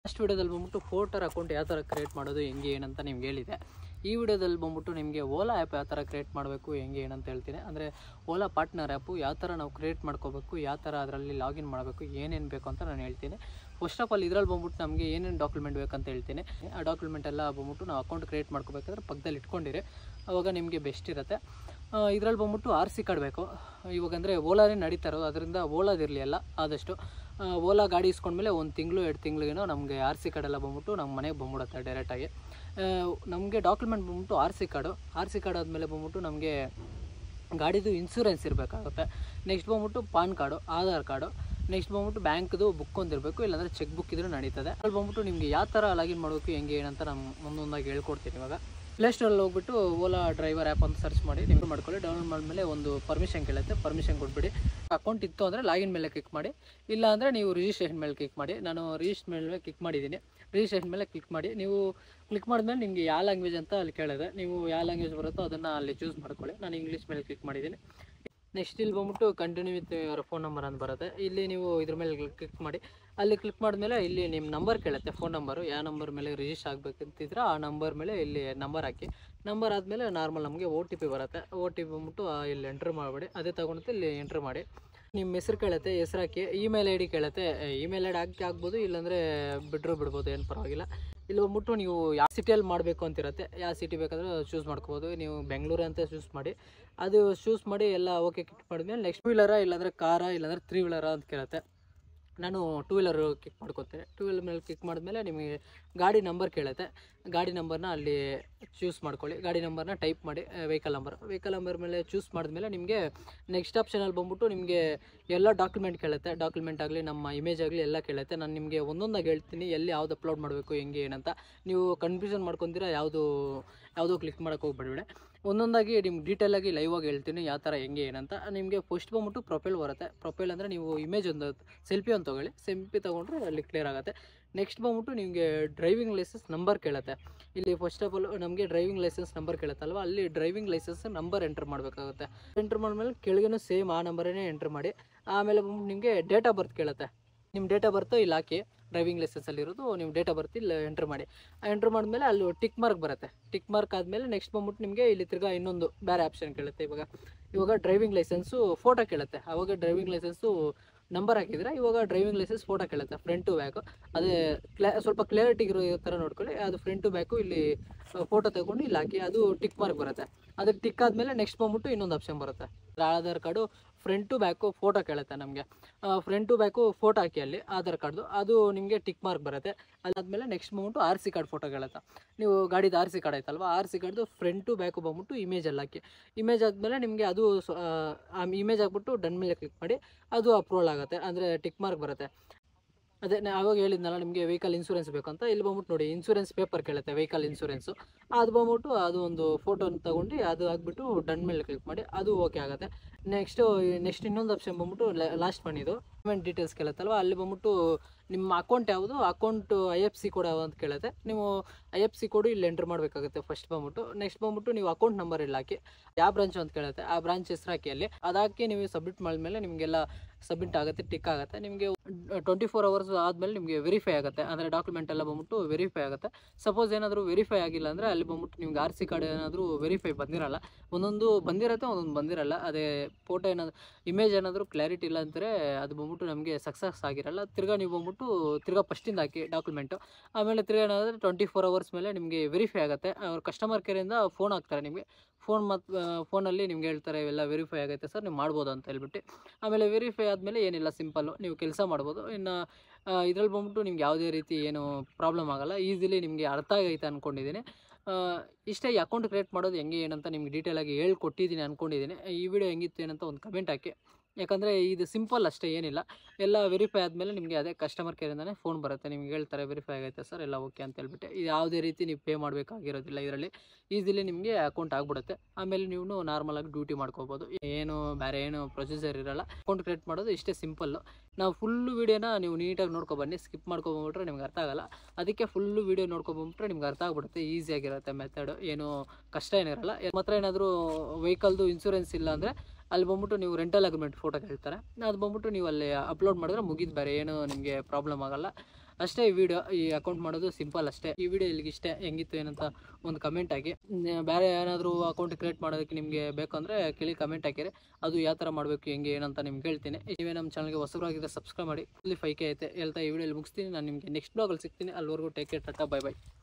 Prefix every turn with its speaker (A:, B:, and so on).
A: first ವಿಡಿಯೋದಲ್ಲಿ ಬಂದ್ಬಿಟ್ಟು ಫೋಟರ್ account ಯಾವ ಥರ ಕ್ರಿಯೇಟ್ ಮಾಡೋದು ಹೆಂಗೆ ಏನಂತ ನಿಮ್ಗೆ ಹೇಳಿದೆ ಈ ವಿಡಿಯೋದಲ್ಲಿ ಬಂದ್ಬಿಟ್ಟು ನಿಮಗೆ ಓಲಾ ಆ್ಯಪ್ ಯಾವ ಥರ ಕ್ರಿಯೇಟ್ ಮಾಡಬೇಕು ಹೆಂಗೆ ಏನಂತ ಹೇಳ್ತೀನಿ ಅಂದರೆ ಓಲಾ ಪಾರ್ಟ್ನರ್ ಆ್ಯಪು ಯಾವ ಥರ ನಾವು ಕ್ರಿಯೇಟ್ ಮಾಡ್ಕೋಬೇಕು ಯಾವ ಥರ ಅದರಲ್ಲಿ ಲಾಗಿನ್ ಮಾಡಬೇಕು ಏನೇನು ಬೇಕು ಅಂತ ನಾನು ಹೇಳ್ತೀನಿ ಫಸ್ಟ್ ಆಫ್ ಆಲ್ ಇದ್ರಲ್ಲಿ ಬಂದ್ಬಿಟ್ಟು ನಮಗೆ ಏನೇನು ಡಾಕ್ಯುಮೆಂಟ್ ಬೇಕಂತ ಹೇಳ್ತೀನಿ ಆ ಡಾಕ್ಯುಮೆಂಟ್ ಎಲ್ಲ ಬಂದ್ಬಿಟ್ಟು ನಾವು ಅಕೌಂಟ್ ಕ್ರಿಯೇಟ್ ಮಾಡ್ಕೋಬೇಕಾದ್ರೆ ಪಕ್ಕದಲ್ಲಿ ಇಟ್ಕೊಂಡಿರಿ ಅವಾಗ ನಿಮಗೆ ಬೆಸ್ಟ್ ಇರುತ್ತೆ ಇದ್ರಲ್ಲಿ ಬಂದ್ಬಿಟ್ಟು ಆರ್ ಸಿ ಕಾರ್ಡ್ ಬೇಕು ಇವಾಗ ಅಂದರೆ ಓಲಾನೇ ನಡೀತಾ ಇರೋದು ಅದರಿಂದ ಓಲಾದಿರಲಿ ಎಲ್ಲ ಆದಷ್ಟು ಆ, ಓಲಾ ಗಾಡಿ ಇಸ್ಕೊಂಡ್ಮೇಲೆ ಒಂದು ತಿಂಗಳು ಎರಡು ತಿಂಗಳಿಗೇನೋ ನಮಗೆ ಆರ್ ಸಿ ಕಾರ್ಡ್ ಎಲ್ಲ ಬಂದ್ಬಿಟ್ಟು ನಮ್ಮ ಮನೆಗೆ ಬಂದ್ಬಿಡುತ್ತೆ ಡೈರೆಕ್ಟಾಗಿ ನಮಗೆ ಡಾಕ್ಯುಮೆಂಟ್ ಬಂದ್ಬಿಟ್ಟು R C card R C card ಆದಮೇಲೆ ಬಂದ್ಬಿಟ್ಟು ನಮಗೆ ಗಾಡಿದು ಇನ್ಸೂರೆನ್ಸ್ ಇರಬೇಕಾಗುತ್ತೆ ನೆಕ್ಸ್ಟ್ ಬಂದ್ಬಿಟ್ಟು PAN card Aadhaar card next ಬಂದ್ಬಿಟ್ಟು ಬ್ಯಾಂಕ್ದು ಬುಕ್ ಒಂದಿರಬೇಕು ಇಲ್ಲಾಂದರೆ ಚೆಕ್ ಬುಕ್ ಇದ್ರೂ ನಡೀತದೆ ಅಲ್ಲಿ ಬಂದ್ಬಿಟ್ಟು ನಿಮಗೆ ಯಾವ ಥರ ಲಾಗಿನ್ ಮಾಡಬೇಕು ಹೆಂಗೆ ಏನಂತ ನಾನು ಒಂದೊಂದಾಗಿ ಹೇಳ್ಕೊಡ್ತೀನಿ ಇವಾಗ ಪ್ಲೇಸ್ಟೋರಲ್ಲಿ ಹೋಗ್ಬಿಟ್ಟು ಓಲಾ ಡ್ರೈವರ್ ಆ್ಯಪ್ ಅಂತ ಸರ್ಚ್ ಮಾಡಿ ನೀವು ಮಾಡ್ಕೊಳ್ಳಿ ಡೌನ್ಲೋಡ್ ಮಾಡಿದ್ಮೇಲೆ ಒಂದು ಪರ್ಮಿಷನ್ ಕೇಳುತ್ತೆ ಪರ್ಮಿಷನ್ ಕೊಟ್ಬಿಡಿ ಅಕೌಂಟ್ ಇತ್ತು ಅಂದರೆ ಲಾಗಿನ್ ಮೇಲೆ ಕ್ಲಿಕ್ ಮಾಡಿ ಇಲ್ಲ ಅಂದರೆ ನೀವು ರಿಜಿಸ್ಟ್ರೇಷನ್ ಮೇಲೆ ಕ್ಲಿಕ್ ಮಾಡಿ ನಾನು ರಿಜಿಸ್ಟ್ರ್ ಮೇಲೆ ಕ್ಲಿಕ್ ಮಾಡಿದ್ದೀನಿ ರಿಜಿಸ್ಟ್ರೇಷನ್ ಮೇಲೆ ಕ್ಲಿಕ್ ಮಾಡಿ ನೀವು ಕ್ಲಿಕ್ ಮಾಡಿದ್ಮೇಲೆ ನಿಮಗೆ ಯಾವ ಲ್ಯಾಂಗ್ವೇಜ್ ಅಂತ ಅಲ್ಲಿ ಕೇಳಿದೆ ನೀವು ಯಾವ ಲ್ಯಾಂಗ್ವೇಜ್ ಬರುತ್ತೋ ಅದನ್ನು ಅಲ್ಲಿ ಚೂಸ್ ಮಾಡ್ಕೊಳ್ಳಿ ನಾನು ಇಂಗ್ಲೀಷ್ ಮೇಲೆ ಕ್ಲಿಕ್ ಮಾಡಿದ್ದೀನಿ ನೆಕ್ಸ್ಟ್ ಇಲ್ಲಿ ಬಂದ್ಬಿಟ್ಟು continue with your phone number ಅಂತ ಬರುತ್ತೆ ಇಲ್ಲಿ ನೀವು ಇದ್ರ ಮೇಲೆ ಕ್ಲಿಕ್ ಮಾಡಿ ಅಲ್ಲಿ ಕ್ಲಿಕ್ ಮಾಡಿದ್ಮೇಲೆ ಇಲ್ಲಿ ನಿಮ್ಮ ನಂಬರ್ ಕೇಳುತ್ತೆ ಫೋನ್ ನಂಬರು ಯಾವ ನಂಬರ್ ಮೇಲೆ ರಿಜಿಸ್ಟರ್ ಆಗಬೇಕಂತಿದ್ರೆ ಆ ನಂಬರ್ ಮೇಲೆ ಇಲ್ಲಿ ನಂಬರ್ ಹಾಕಿ ನಂಬರ್ ಆದಮೇಲೆ ನಾರ್ಮಲ್ ನಮಗೆ ಓ ಟಿ ಪಿ ಬರುತ್ತೆ ಓ ಟಿ ಪಿ ಬಂದ್ಬಿಟ್ಟು ಆ ಇಲ್ಲಿ ಎಂಟ್ರ್ ಮಾಡಬೇಡಿ ಅದೇ ತಗೊಂಡು ಇಲ್ಲಿ ಎಂಟ್ರ್ ಮಾಡಿ ನಿಮ್ಮ ಹೆಸ್ರು ಕೇಳುತ್ತೆ ಹೆಸ್ರು ಹಾಕಿ ಇಮೇಲ್ ಐ ಡಿ ಕೇಳುತ್ತೆ ಇಮೇಲ್ ಐ ಡಿ ಹಾಕಿ ಆಗ್ಬೋದು ಇಲ್ಲಾಂದರೆ ಬಿಡ್ರು ಬಿಡ್ಬೋದು ಏನು ಪರವಾಗಿಲ್ಲ ಇಲ್ಲಿ ಬಂದ್ಬಿಟ್ಟು ನೀವು ಯಾವ ಸಿಟಿಯಲ್ಲಿ ಮಾಡಬೇಕು ಅಂತಿರುತ್ತೆ ಯಾವ ಸಿಟಿ ಬೇಕಾದರೂ ಚೂಸ್ ಮಾಡ್ಕೋಬೋದು ನೀವು ಬೆಂಗಳೂರು ಅಂತ ಚೂಸ್ ಮಾಡಿ ಅದು ಚೂಸ್ ಮಾಡಿ ಎಲ್ಲ ಓಕೆ ಕ್ಲಿಕ್ ಮಾಡಿದ್ಮೇಲೆ ನೆಕ್ಸ್ಟ್ ವೀಲರ ಇಲ್ಲಾಂದರೆ ಕಾರ ಇಲ್ಲಾಂದರೆ ತ್ರೀ ವೀಲರ ಅಂತ ಕೇಳುತ್ತೆ ನಾನು ಟೂ ವೀಲರ್ ಕ್ಲಿಕ್ ಮಾಡ್ಕೊತೀನಿ ಟೂ ವೀಲರ್ ಮೇಲೆ ಕ್ಲಿಕ್ ಮಾಡಿದ್ಮೇಲೆ ನಿಮಗೆ ಗಾಡಿ ನಂಬರ್ ಕೇಳುತ್ತೆ ಗಾಡಿ ನಂಬರ್ನ ಅಲ್ಲಿ ಚೂಸ್ ಮಾಡ್ಕೊಳ್ಳಿ ಗಾಡಿ ನಂಬರ್ನ ಟೈಪ್ ಮಾಡಿ ವೆಹಿಕಲ್ ನಂಬರ್ ವೆಹಿಕಲ್ ನಂಬರ್ ಮೇಲೆ ಚೂಸ್ ಮಾಡಿದ್ಮೇಲೆ ನಿಮಗೆ ನೆಕ್ಸ್ಟ್ ಆಪ್ಷನಲ್ಲಿ ಬಂದ್ಬಿಟ್ಟು ನಿಮಗೆ ಎಲ್ಲ ಡಾಕ್ಯುಮೆಂಟ್ ಕೇಳುತ್ತೆ ಡಾಕ್ಯುಮೆಂಟ್ ಆಗಲಿ ನಮ್ಮ ಇಮೇಜ್ ಆಗಲಿ ಎಲ್ಲ ಕೇಳುತ್ತೆ ನಾನು ನಿಮಗೆ ಒಂದೊಂದಾಗಿ ಹೇಳ್ತೀನಿ ಎಲ್ಲಿ ಯಾವ್ದು ಅಪ್ಲೋಡ್ ಮಾಡಬೇಕು ಹೆಂಗೆ ಏನಂತ ನೀವು ಕನ್ಫ್ಯೂಷನ್ ಮಾಡ್ಕೊತೀರಾ ಯಾವುದು ಯಾವುದೋ ಕ್ಲಿಕ್ ಮಾಡೋಕೆ ಹೋಗ್ಬೇಡಿ ಒಂದೊಂದಾಗಿ ನಿಮ್ಗೆ ಡೀಟೇಲಾಗಿ ಲೈವ್ ಆಗಿ ಹೇಳ್ತೀನಿ ಯಾವ ಥರ ಹೆಂಗೆ ಏನಂತ ನಿಮಗೆ ಫಸ್ಟ್ ಬಂದ್ಬಿಟ್ಟು ಪ್ರೊಫೈಲ್ ಬರುತ್ತೆ ಪ್ರೊಫೈಲ್ ಅಂದರೆ ನೀವು ಇಮೇಜ್ ಒಂದು ಸೆಲ್ಫಿ ಒಂದು ತೊಗೊಳ್ಳಿ ಸೆಲ್ಫಿ ತೊಗೊಂಡ್ರೆ ಅಲ್ಲಿ ಕ್ಲಿಯರ್ ಆಗುತ್ತೆ ನೆಕ್ಸ್ಟ್ ಬಂದ್ಬಿಟ್ಟು ನಿಮಗೆ ಡ್ರೈವಿಂಗ್ ಲೈಸೆನ್ಸ್ ನಂಬರ್ ಕೇಳುತ್ತೆ ಇಲ್ಲಿ ಫಸ್ಟ್ ಆಫ್ ಆಲ್ ನಮಗೆ ಡ್ರೈವಿಂಗ್ ಲೈಸೆನ್ಸ್ ನಂಬರ್ ಕೇಳುತ್ತಲ್ವ ಅಲ್ಲಿ ಡ್ರೈವಿಂಗ್ ಲೈಸೆನ್ಸ್ ನಂಬರ್ ಎಂಟರ್ ಮಾಡಬೇಕಾಗುತ್ತೆ ಎಂಟರ್ ಮಾಡಿದ್ಮೇಲೆ ಕೆಳಗೇನು ಸೇಮ್ ಆ ನಂಬರೇ ಎಂಟ್ರ್ ಮಾಡಿ ಆಮೇಲೆ ಬಂದ್ಬಿಟ್ಟು ನಿಮಗೆ ಡೇಟ್ ಆಫ್ ಬರ್ತ್ ಕೇಳುತ್ತೆ ನಿಮ್ಮ ಡೇಟ್ ಆಫ್ ಬರ್ತ್ ಇಲ್ಲಿ ಹಾಕಿ ಡ್ರೈವಿಂಗ್ ಲೈಸೆನ್ಸಲ್ಲಿ ಇರೋದು ನಿಮ್ಮ ಡೇಟ್ ಆಫ್ ಬರ್ತ್ ಇಲ್ಲಿ ಎಂಟ್ರ್ ಮಾಡಿ ಎಂಟ್ರ್ ಮಾಡಿದ್ಮೇಲೆ ಅಲ್ಲಿ ಟಿಕ್ ಮಾರ್ಕ್ ಬರುತ್ತೆ ಟಿಕ್ ಮಾರ್ಕ್ ಆದಮೇಲೆ ನೆಕ್ಸ್ಟ್ ಬಂದ್ಬಿಟ್ಟು ನಿಮಗೆ ಇಲ್ಲಿ ತಿರ್ಗಾ ಇನ್ನೊಂದು ಬೇರೆ ಆಪ್ಷನ್ ಕೇಳುತ್ತೆ ಇವಾಗ ಇವಾಗ ಡ್ರೈವಿಂಗ್ ಲೈಸೆನ್ಸು ಫೋಟೋ ಕೇಳುತ್ತೆ ಅವಾಗ ಡ್ರೈವಿಂಗ್ ಲೈಸೆನ್ಸು ನಂಬರ್ ಹಾಕಿದರೆ ಇವಾಗ ಡ್ರೈವಿಂಗ್ ಲೈಸೆನ್ಸ್ ಫೋಟೋ ಕೇಳುತ್ತೆ ಫ್ರಂಟ್ ಟು ಬ್ಯಾಕು ಅದೇ ಕ್ಲಾ ಸ್ವಲ್ಪ ಕ್ಲಾರಿಟಿ ಇರೋ ಥರ ನೋಡ್ಕೊಳ್ಳಿ ಅದು ಫ್ರಂಟ್ ಟು ಬ್ಯಾಕು ಇಲ್ಲಿ ಫೋಟೋ ತಗೊಂಡು ಇಲ್ಲಿ ಹಾಕಿ ಅದು ಟಿಕ್ ಮಾರ್ಕ್ ಬರುತ್ತೆ ಅದಕ್ಕೆ ಟಿಕ್ ಆದಮೇಲೆ ನೆಕ್ಸ್ಟ್ ಬಂದ್ಬಿಟ್ಟು ಇನ್ನೊಂದು ಆಪ್ಷನ್ ಬರುತ್ತೆ Aadhaar card front to back photo ಕೇಳುತ್ತೆ ನಮಗೆ ಫ್ರಂಟ್ ಟು ಬ್ಯಾಕು ಫೋಟೋ ಹಾಕಿ ಅಲ್ಲಿ ಆಧಾರ್ ಕಾರ್ಡ್ದು ಅದು ನಿಮಗೆ ಟಿಕ್ ಮಾರ್ಕ್ ಬರುತ್ತೆ ಅದಾದಮೇಲೆ ನೆಕ್ಸ್ಟ್ ಬಂದ್ಬಿಟ್ಟು ಆರ್ ಸಿ ಕಾರ್ಡ್ ಫೋಟೋ ಕೇಳುತ್ತೆ ನೀವು ಗಾಡಿದು ಆರ್ ಸಿ ಕಾರ್ಡ್ ಆಯ್ತಲ್ವ ಆರ್ ಸಿ ಕಾರ್ಡ್ದು ಫ್ರಂಟ್ ಟು ಬ್ಯಾಕು ಬಂದ್ಬಿಟ್ಟು ಇಮೇಜಲ್ಲಿ ಹಾಕಿ ಇಮೇಜ್ ಆದಮೇಲೆ ನಿಮಗೆ ಅದು ಸ- ಆ ಇಮೇಜ್ ಹಾಕ್ಬಿಟ್ಟು ಡನ್ ಮೇಲೆ ಕ್ಲಿಕ್ ಮಾಡಿ ಅದು ಅಪ್ರೂವಲ್ ಆಗುತ್ತೆ ಅಂದರೆ ಟಿಕ್ ಮಾರ್ಕ್ ಬರುತ್ತೆ ಅದೇ ನಾ ಅವಾಗ ಹೇಳಿದ್ನಲ್ಲ ನಿಮಗೆ ವೆಹಿಕಲ್ ಇನ್ಸೂರೆನ್ಸ್ ಬೇಕಂತ ಇಲ್ಲಿ ಬಂದ್ಬಿಟ್ಟು ನೋಡಿ ಇನ್ಸೂರೆನ್ಸ್ ಪೇಪರ್ ಕೇಳುತ್ತೆ ವೆಹಿಕಲ್ ಇನ್ಸೂರೆನ್ಸು ಅದು ಬಂದ್ಬಿಟ್ಟು ಅದು ಒಂದು ಫೋಟೋ ತಗೊಂಡು ಅದು ಹಾಕ್ಬಿಟ್ಟು ಡನ್ ಮೇಲೆ ಕ್ಲಿಕ್ ಮಾಡಿ ಅದು ಓಕೆ ಆಗುತ್ತೆ ನೆಕ್ಸ್ಟು ನೆಕ್ಸ್ಟ್ ಇನ್ನೊಂದು ಆಪ್ಷನ್ ಬಂದ್ಬಿಟ್ಟು ಲಾಸ್ಟ್ ಮನಿದು ಪೇಮೆಂಟ್ ಡೀಟೇಲ್ಸ್ ಕೇಳುತ್ತಲ್ವ ಅಲ್ಲಿ ಬಂದ್ಬಿಟ್ಟು ನಿಮ್ಮ ಅಕೌಂಟ್ ಯಾವುದು account I F C code ಯಾವುದು ಅಂತ ಕೇಳುತ್ತೆ ನೀವು ಐ ಎಫ್ ಸಿ ಕೋಡು ಇಲ್ಲಿ ಎಂಟ್ರ್ ಮಾಡಬೇಕಾಗುತ್ತೆ ಫಸ್ಟ್ ಬಂದ್ಬಿಟ್ಟು ನೆಕ್ಸ್ಟ್ ಬಂದ್ಬಿಟ್ಟು ನೀವು ಅಕೌಂಟ್ ನಂಬರ್ ಇಲ್ಲಿ ಹಾಕಿ ಯಾವ ಬ್ರಾಂಚ್ ಅಂತ ಕೇಳುತ್ತೆ ಆ ಬ್ರಾಂಚ್ ಹೆಸರು ಹಾಕಿ ಅಲ್ಲಿ ಅದಾಕಿ ನೀವು ಸಬ್ಮಿಟ್ ಮಾಡಿದ್ಮೇಲೆ ನಿಮಗೆಲ್ಲ ಸಬ್ಮಿಟ್ ಆಗುತ್ತೆ ಟಿಕ್ ಆಗುತ್ತೆ ನಿಮಗೆ ಟ್ವೆಂಟಿ ಫೋರ್ ಅವರ್ಸ್ ಆದಮೇಲೆ ನಿಮಗೆ ವೆರಿಫೈ ಆಗುತ್ತೆ ಅಂದರೆ ಡಾಕ್ಯುಮೆಂಟ್ ಎಲ್ಲ ಬಂದ್ಬಿಟ್ಟು ವೆರಿಫೈ ಆಗುತ್ತೆ ಸಪೋಸ್ ಏನಾದರೂ ವೆರಿಫೈ ಆಗಿಲ್ಲ ಅಂದರೆ ಅಲ್ಲಿ ಬಂದ್ಬಿಟ್ಟು ನಿಮ್ಗೆ ಆರ್ ಸಿ ಕಾರ್ಡ್ ಏನಾದರೂ ವೆರಿಫೈ ಬಂದಿರಲ್ಲ ಒಂದೊಂದು ಬಂದಿರತ್ತೆ ಒಂದೊಂದು ಬಂದಿರಲ್ಲ ಅದೇ ಫೋಟೋ ಏನಾದರೂ ಇಮೇಜ್ ಏನಾದರೂ ಕ್ಲಾರಿಟಿ ಇಲ್ಲ ಅಂತಾರೆ ಅದು ಬಂದ್ಬಿಟ್ಟು ನಮಗೆ ಸಕ್ಸಸ್ ಆಗಿರಲ್ಲ ತಿರ್ಗಾ ನೀವು ಬಂದ್ಬಿಟ್ಟು ತಿರ್ಗಾ ಫಸ್ಟಿಂದ ಹಾಕಿ ಡಾಕ್ಯುಮೆಂಟು ಆಮೇಲೆ ತಿರ್ಗಾ ಏನಾದರೂ ಟ್ವೆಂಟಿ ಫೋರ್ ಅವರ್ಸ್ ಮೇಲೆ ನಿಮಗೆ ವೆರಿಫೈ ಆಗುತ್ತೆ ಅವ್ರು ಕಸ್ಟಮರ್ ಕೇರಿಂದ ಫೋನ್ ಹಾಕ್ತಾರೆ ನಿಮಗೆ ಫೋನ್ ಮತ್ತು ಫೋನಲ್ಲಿ ನಿಮ್ಗೆ ಹೇಳ್ತಾರೆ ಇವೆಲ್ಲ ವೆರಿಫೈ ಆಗೈತೆ ಸರ್ ನೀವು ಮಾಡ್ಬೋದು ಅಂತ ಹೇಳ್ಬಿಟ್ಟು ಆಮೇಲೆ ವೆರಿಫೈ ಆದಮೇಲೆ ಏನಿಲ್ಲ ಸಿಂಪಲ್ಲು ನೀವು ಕೆಲಸ ಮಾಡ್ಬೋದು ಇನ್ನು ಇದ್ರಲ್ಲಿ ಬಂದ್ಬಿಟ್ಟು ನಿಮ್ಗೆ ಯಾವುದೇ ರೀತಿ ಏನು ಪ್ರಾಬ್ಲಮ್ ಆಗಲ್ಲ ಈಸಿಲಿ ನಿಮಗೆ ಅರ್ಥ ಆಗೈತೆ ಅಂದ್ಕೊಂಡಿದ್ದೀನಿ ಆ, ಇಷ್ಟೇ ಈ ಅಕೌಂಟ್ ಕ್ರಿಯೇಟ್ ಮಾಡೋದು ಹೆಂಗೆ ಏನಂತ ನಿಮ್ಗೆ ಡೀಟೇಲಾಗಿ ಹೇಳ್ಕೊಟ್ಟಿದ್ದೀನಿ ಅಂದ್ಕೊಂಡಿದ್ದೀನಿ ಈ ವಿಡಿಯೋ ಹೆಂಗಿತ್ತು ಏನಂತ ಒಂದು ಕಮೆಂಟ್ ಹಾಕಿ ಯಾಕಂದರೆ ಇದು ಸಿಂಪಲ್ ಅಷ್ಟೇ ಏನಿಲ್ಲ ಎಲ್ಲ ವೆರಿಫೈ ಆದಮೇಲೆ ನಿಮಗೆ ಅದೇ ಕಸ್ಟಮರ್ ಕೇರಿಂದನೇ ಫೋನ್ ಬರುತ್ತೆ ನಿಮ್ಗೆ ಹೇಳ್ತಾರೆ ವೆರಿಫೈ ಆಗೈತೆ ಸರ್ ಎಲ್ಲ ಓಕೆ ಅಂತ ಹೇಳ್ಬಿಟ್ಟು ಇದು ಯಾವುದೇ ರೀತಿ ನೀವು ಪೇ ಮಾಡಬೇಕಾಗಿರೋದಿಲ್ಲ ಇದರಲ್ಲಿ ಈಸಿಲಿ ನಿಮಗೆ ಅಕೌಂಟ್ ಆಗ್ಬಿಡುತ್ತೆ ಆಮೇಲೆ ನೀವು ನಾರ್ಮಲಾಗಿ ಡ್ಯೂಟಿ ಮಾಡ್ಕೋಬೋದು ಏನು ಬೇರೆ ಏನು ಪ್ರೊಸೀಜರ್ ಇರಲ್ಲ ಅಕೌಂಟ್ ಕ್ರಿಯೇಟ್ ಮಾಡೋದು ಇಷ್ಟೇ ಸಿಂಪಲ್ಲು ನಾವು ಫುಲ್ಲು ವೀಡಿಯೋನ ನೀವು ನೀಟಾಗಿ ನೋಡ್ಕೊಬನ್ನಿ ಸ್ಕಿಪ್ ಮಾಡ್ಕೊಬಂಬಿಟ್ರೆ ನಿಮ್ಗೆ ಅರ್ಥ ಆಗಲ್ಲ ಅದಕ್ಕೆ ಫುಲ್ಲು ವೀಡಿಯೋ ನೋಡ್ಕೊಬಂಬಿಟ್ರೆ ನಿಮ್ಗೆ ಅರ್ಥ ಆಗ್ಬಿಡುತ್ತೆ ಈಸಿಯಾಗಿರುತ್ತೆ ಮೆಥಡ್ ಏನು ಕಷ್ಟ ಏನಿರಲ್ಲ ಮಾತ್ರ ಏನಾದರೂ ವೆಹಿಕಲ್ದು ಇನ್ಸೂರೆನ್ಸ್ ಇಲ್ಲ ಅಂದರೆ ಅಲ್ಲಿ ಬಂದ್ಬಿಟ್ಟು ನೀವು ರೆಂಟಲ್ ಅಗ್ರಿಮೆಂಟ್ ಫೋಟೋ ಕೇಳ್ತಾರೆ ಅದು ಬಂದ್ಬಿಟ್ಟು ನೀವು ಅಲ್ಲಿ ಅಪ್ಲೋಡ್ ಮಾಡಿದ್ರೆ ಮುಗಿದು ಬೇರೆ ಏನು ನಿಮಗೆ ಪ್ರಾಬ್ಲಮ್ ಆಗಲ್ಲ ಅಷ್ಟೇ ಈ ವಿಡಿಯೋ ಈ ಅಕೌಂಟ್ ಮಾಡೋದು ಸಿಂಪಲ್ ಅಷ್ಟೇ ಈ ವಿಡಿಯೋ ಇಲ್ಲಿಗೆ ಇಷ್ಟೇ ಹೆಂಗಿತ್ತು ಏನಂತ ಒಂದು ಕಮೆಂಟ್ ಹಾಕಿ ನ- ಬೇರೆ ಏನಾದರೂ ಅಕೌಂಟ್ ಕ್ರಿಯೇಟ್ ಮಾಡೋದಕ್ಕೆ ನಿಮಗೆ ಬೇಕು ಅಂದರೆ ಕೇಳಿ ಕಮೆಂಟ್ ಹಾಕಿರಿ ಅದು ಯಾವ ಥರ ಮಾಡಬೇಕು ಹೆಂಗೆ ಏನಂತ ನಿಮ್ಗೆ ಹೇಳ್ತೀನಿ ನೀವೇ ನಮ್ಮ ಚಾನಲ್ಗೆ ಹೊಸಬರಾಗಿದ್ದರೆ ಸಬ್ಸ್ಕ್ರೈಬ್ ಮಾಡಿ ಇಲ್ಲಿ ಫೈವ್ ಕೆ ಐತೆ ಹೇಳ್ತಾ ಈ ವಿಡಿಯೋಲಿ ಮುಗಿಸ್ತೀನಿ ನಾನು ನಿಮಗೆ ನೆಕ್ಸ್ಟ್ ಬ್ಲಾಗಲ್ಲಿ ಸಿಗ್ತೀನಿ ಅಲ್ಲಿವರೆಗೂ take care tata bye by